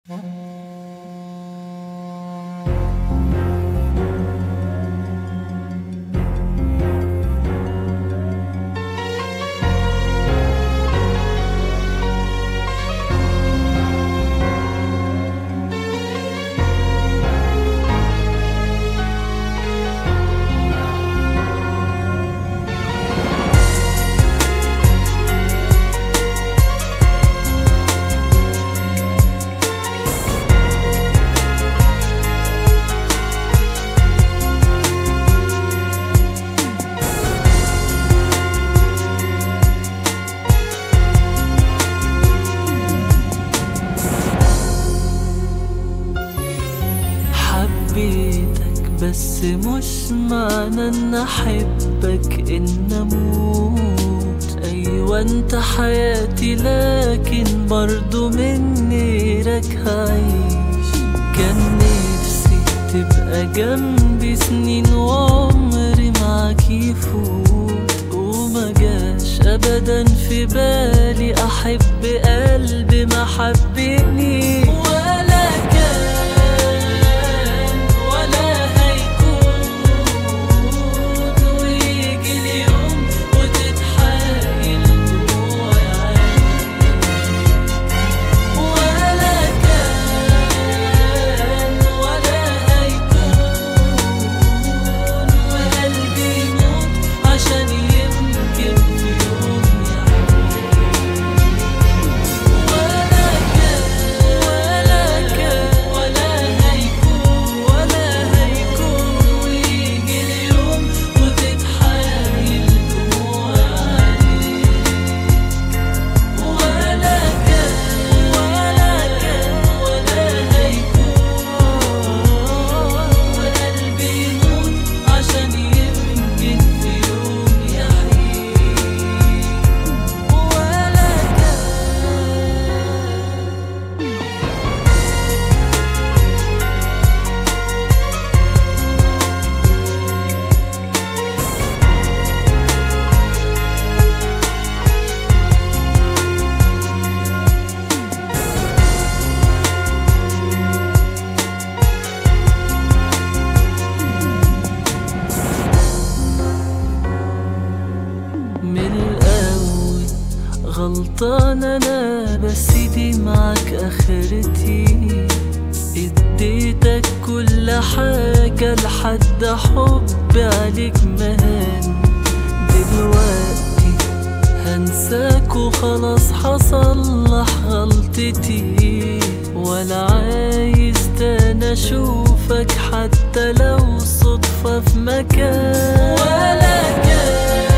حبيتك بس مش معنى ان احبك ان اموت ايوه انت حياتي لكن برضو من غيرك هعيش كان نفسي تبقى جنبي سنين وعمري معاك يفوت وما جاش ابدا في بالي احب قلبي ما حبني ولا كان ولا هيكون ويجي اليوم وتتحايل دموعي عيني ولا كان ولا هيكون وقلبي يموت عشان يمكن في يوم ولا كان ولا كان ولا هيكون ولا هيكون ويجي اليوم وتتحايل دموعي عليك ولا كان ولا كان ولا هيكون وقلبي يموت عشان يمكن في يوم يحيي ولا كان من الأول غلطان أنا بس دي معاك آخرتي اديتك كل حاجة لحد حبي عليك مهان دلوقتي هنساك وخلاص هصلح غلطتي ولا عايز تاني اشوفك حتى لو صدفة في مكان ولا كان